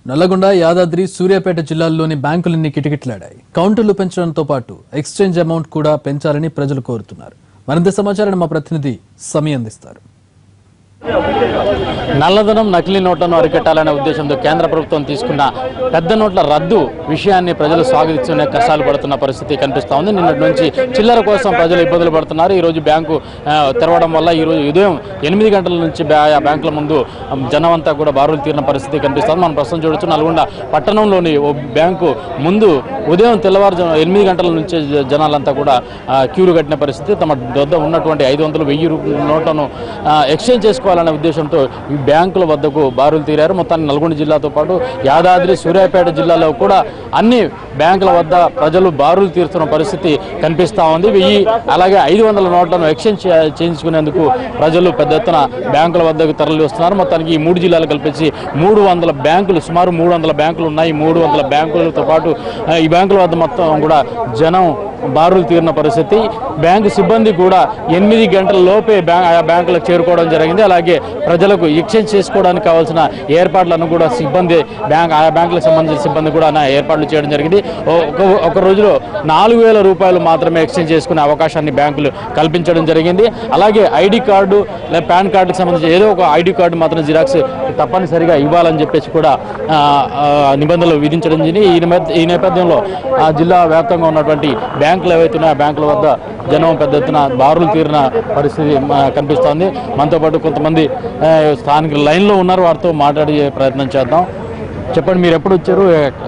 నల్లగొండ యాదాద్రి సూర్యాపేట జిల్లాల్లోని బ్యాంకులన్నీ కిటకిటలాడాయి కౌంటర్లు పెంచడంతో పాటు ఎక్స్చేంజ్ అమౌంట్ కూడా పెంచాలని ప్రజలు కోరుతున్నారు మరింత సమాచారాన్ని మా ప్రతినిధి సమీ అందిస్తారు నల్లధనం నకిలీ నోట్లను అరికట్టాలనే ఉద్దేశంతో కేంద్ర ప్రభుత్వం తీసుకున్న పెద్ద నోట్ల రద్దు విషయాన్ని ప్రజలు స్వాగతిస్తూనే కష్టాలు పడుతున్న పరిస్థితి కనిపిస్తా ఉంది నిన్నటి నుంచి చిల్లర కోసం ప్రజలు ఇబ్బందులు పడుతున్నారు ఈ రోజు బ్యాంకు ఆ, తెరవడం వల్ల ఈ రోజు ఉదయం ఎనిమిది గంటల నుంచి బ్యా- ఆ బ్యాంకుల ముందు ఆ, జనం అంతా కూడా బారులు తీరిన పరిస్థితి కనిపిస్తుంది మనం ప్రస్తుతం చూడొచ్చు నల్గొండ పట్టణంలోని ఓ బ్యాంకు ముందు ఉదయం తెల్లవారుజాము ఎనిమిది గంటల నుంచి జ- జనాలంతా కూడా ఆ, క్యూలు కట్టిన పరిస్థితి తమ వద్ద ఉన్నటువంటి ఐదు వందలు వెయ్యి రూ- నోట్లను ఆ, ఎక్స్చేంజ్ చేసుకోవాలనే ఉద్దేశంతో ఈ బ్యాంకుల వద్దకు బారులు తీరారు మొత్తాన్ని నల్గొండ జిల్లాతో పాటు యాదాద్రి సూర్యాపేట జిల్లాలో కూడా అన్ని బ్యాంకుల వద్ద ప్రజలు బారులు తీరుతున్న పరిస్థితి కనిపిస్తా ఉంది వెయ్యి అలాగే ఐదు వందల నోట్లను ఎక్స్చేంజ్ చే- చేయించుకునేందుకు ప్రజలు పెద్ద ఎత్తున బ్యాంకుల వద్దకు తరలి వస్తున్నారు మొత్తానికి ఈ మూడు జిల్లాలు కల్పించి మూడు వందల బ్యాంకులు సుమారు మూడు వందల బ్యాంకులు ఉన్నాయి మూడు వందల బ్యాంకులతో పాటు ఆ, ఈ బ్యాంకుల వద్ద మొత్తం కూడా జనం బారులు తీరిన పరిస్థితి బ్యాంకు సిబ్బంది కూడా ఎనిమిది గంటల లోపే బ్యాంక్ ఆయా బ్యాంకులకు చేరుకోవడం జరిగింది అలాగే ప్రజలకు ఎక్స్చేంజ్ చేసుకోవడానికి కావాల్సిన ఏర్పాట్లను కూడా సిబ్బంది బ్యాంక్ ఆయా బ్యాంకులకు సంబంధించిన సిబ్బంది కూడా నా ఏర్పాట్లు చేయడం జరిగింది ఓ- ఒక ఒక రోజులో నాలుగు వేల రూపాయలు మాత్రమే ఎక్స్చేంజ్ చేసుకునే అవకాశాన్ని బ్యాంకులు కల్పించడం జరిగింది అలాగే ఐడి కార్డు లేదా పాన్ కార్డుకి సంబంధించి ఏదో ఒక ఐడి కార్డు మాత్రం జిరాక్స్ తప్పనిసరిగా ఇవ్వాలని చెప్పేసి కూడా ఆ, ఆ, నిబంధనలు విధించడం జరిగింది ఈ నేపథ్య- ఈ నేపథ్యంలో ఆ జిల్లా వ్యాప్తంగా ఉన్నటువంటి బ్యాంకులు ఏవైతే ఉన్నాయో ఆ బ్యాంకుల వద్ద జనం పెద్ద ఎత్తున బారులు తీరిన పరిస్థితి ఆ, కనిపిస్తోంది మనతో పాటు కొంతమంది ఆ, స్థానికులు లైన్లో ఉన్నారు వారితో మాట్లాడే ప్రయత్నం చేద్దాం చెప్పండి మీరు ఎప్పుడు వచ్చారు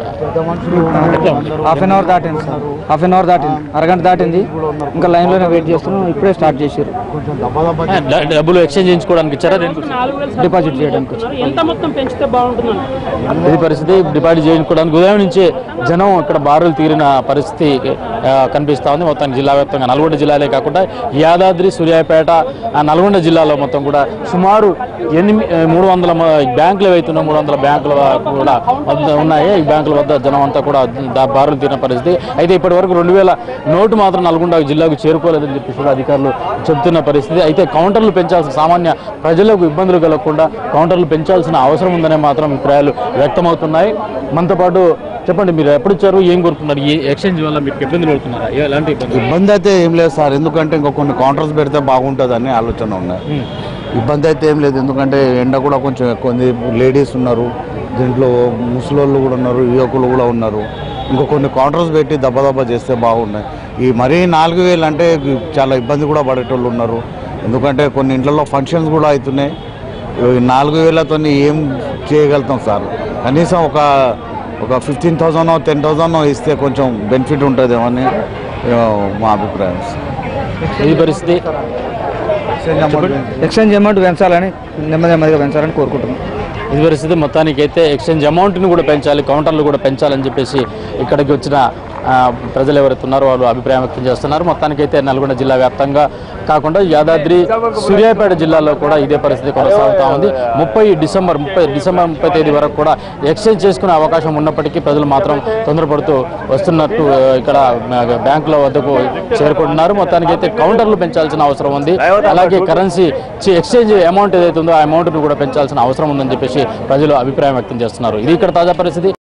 ఎట్లా? హాఫ్ అన్ అవర్ దాటింది సార్ హాఫ్ అన్ అవర్ దాటింది అరగంట దాటింది ఇంకా లైన్లోనే వెయిట్ చేస్తున్నాం ఇప్పుడే స్టార్ట్ చేశారు ఆ, డ- డబ్బులు ఎక్స్చేంజ్ చేయించుకోవడానికి ఇచ్చారా దేనికి వచ్చారు? నాలుగు వేలు డిపాజిట్ చేయడానికి వచ్చి ఎంత మొత్తం పెంచితే బాగుంటుందండి ఇది పరిస్థితి డిపాజిట్ చేయించుకోవడానికి ఉదయం నుంచే జనం ఇక్కడ బారులు తీరిన పరిస్థితి ఆ, కనిపిస్తా ఉంది మొత్తం జిల్లా వ్యాప్తంగా నల్గొండ జిల్లాలే కాకుండా యాదాద్రి సూర్యాపేట ఆ నల్గొండ జిల్లాలో మొత్తం కూడా సుమారు ఎనిమిది మూడు వందల మ- బ్యాంకులు ఏవైతున్నాయో మూడు వందల బ్యాంకుల కూడా వద్ద ఉన్నాయి ఈ బ్యాంకుల వద్ద జనం అంతా కూడా దా- బారులు తీరిన పరిస్థితి అయితే ఇప్పటి వరకు రెండు వేల నోటు మాత్రం నల్గొండ జిల్లాకు చేరుకోలేదని చెప్పేసి కూడా అధికారులు చెబుతున్న పరిస్థితి అయితే కౌంటర్లు పెంచాల్సిన సామాన్య ప్రజలకు ఇబ్బందులు కలగకుండా కౌంటర్లు పెంచాల్సిన అవసరం ఉందనే మాత్రం అభిప్రాయాలు వ్యక్తమవుతున్నాయి మనతో పాటు చెప్పండి మీరు ఎప్పుడు వచ్చారు ఏం కోరుకున్నారు ఈ ఎక్స్చేంజ్ వల్ల మీకు ఇబ్బందులు పడుతున్నారా ఎలాంటి ఇబ్బంది ఇబ్బంది అయితే ఏం లేదు సార్ ఎందుకంటే ఇంకా కొన్ని కౌంటర్స్ పెడితే బాగుంటుందని ఆలోచన ఉన్నాయి ఇబ్బంది అయితే ఏం లేదు ఎందుకంటే ఎండ కూడా కొంచెం ఎక్కువ ఉంది లేడీస్ ఉన్నారు దీంట్లో ముసలోళ్ళు కూడా ఉన్నారు యువకులు కూడా ఉన్నారు ఇంకా కొన్ని కౌంటర్స్ పెట్టి దెబ్బ దెబ్బ చేస్తే బాగున్నాయి ఈ మరీ నాలుగు వేలు అంటే చాలా ఇబ్బంది కూడా పడేటోళ్ళు ఉన్నారు ఎందుకంటే కొన్ని ఇంట్లలో ఫంక్షన్స్ కూడా అవుతున్నాయి ఈ నాలుగు వేలతో ఏం చేయగలుగుతాం సార్ కనీసం ఒక ఒక ఫిఫ్టీన్ థౌజండ్ టెన్ థౌజండ్ ఇస్తే కొంచెం బెనిఫిట్ ఉంటుందేమో అని ఆ, మా అభిప్రాయం ఈ పరిస్థితి ఎక్స్చేంజ్ అమౌంట్ పెంచాలని నెమ్మది నెమ్మదిగా పెంచాలని కోరుకుంటున్నాం ఇది పరిస్థితి మొత్తానికి అయితే ఎక్స్చేంజ్ అమౌంట్ని కూడా పెంచాలి కౌంటర్లు కూడా పెంచాలని చెప్పేసి ఇక్కడికి వచ్చిన ఆ, ప్రజలు ఎవరైతే ఉన్నారో వాళ్ళు అభిప్రాయం వ్యక్తం చేస్తున్నారు మొత్తానికైతే నల్గొండ జిల్లా వ్యాప్తంగా కాకుండా యాదాద్రి సూర్యాపేట జిల్లాలో కూడా ఇదే పరిస్థితి కొనసాగుతూ ఉంది ముప్పై డిసెంబర్ ముప్పై డిసెంబర్ ముప్పై తేదీ వరకు కూడా ఎక్స్చేంజ్ చేసుకునే అవకాశం ఉన్నప్పటికీ ప్రజలు మాత్రం తొందరపడుతూ వస్తున్నట్టు ఆ, ఇక్కడ ఆ, బ్యాంకుల వద్దకు చేరుకుంటున్నారు మొత్తానికైతే కౌంటర్లు పెంచాల్సిన అవసరం ఉంది అలాగే కరెన్సీ ఎక్స్చేంజ్ అమౌంట్ ఏదైతే ఉందో ఆ అమౌంట్ను కూడా పెంచాల్సిన అవసరం ఉందని చెప్పేసి ప్రజలు అభిప్రాయం వ్యక్తం చేస్తున్నారు ఇది ఇక్కడ తాజా పరిస్థితి